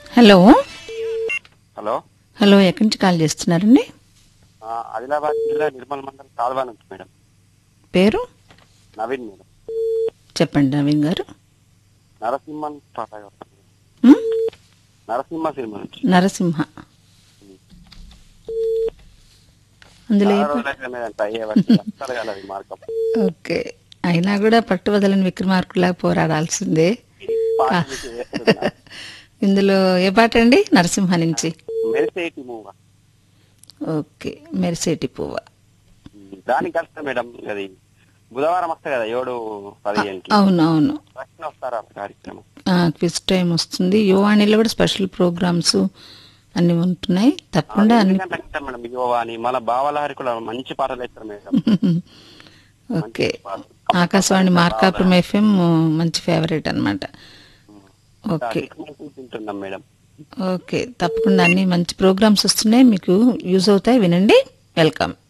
Hello hello hello ఎక్కడి నుంచి call చేస్తున్నారండి ఆ, ఆదిలాబాద్ జిల్లా నిర్మల్ మండలం కాల్వా నుంచి మేడం పేరు నవీన్ మేడం చెప్పండి నవీన్ గారు నరసింహన్ పాట కావాలి. ఉమ్? నరసింహ సినిమా నుంచి నరసింహ అందులో ఏ చాలా పా- రోజులైతే మేడం ట్రై చేయవచ్చు అస్సలు కాలేదు మార్కప్ ఓకే అయినా కూడా పట్టు వదలని విక్రమార్కులా పోరాడాల్సిందే పాట మీకు వేస్తున్నా. ఇందులో ఏ పాట అండి నరసింహ నుంచి మెరిసేటి మూవ ఓకే మెరిసేటి పువ్వ దానికి కష్టం మేడం అది బుధవారం వస్తాయి కదా ఏడు పదిహేనుకి అవును అవును ప్రశ్న వస్తారా కార్యక్రమం క్విజ్ టైం వస్తుంది యువాణిలో కూడా స్పెషల్ ప్రోగ్రామ్స్ అన్ని ఉంటున్నాయి తప్పకుండా అన్ని ఎందుకంటే అంటే మేడం యోవా అని మన బావలహరి కూడా మంచి పాటలు వేస్తారు madam okay Akashvani Markapuram FM మంచి ఫేవరెట్ అన్నమాట ఓకే తింటున్నాం మేడం ఓకే తప్పకుండా అన్ని మంచి ప్రోగ్రామ్స్ వస్తున్నాయి మీకు యూజ్ అవుతాయి వినండి వెల్కమ్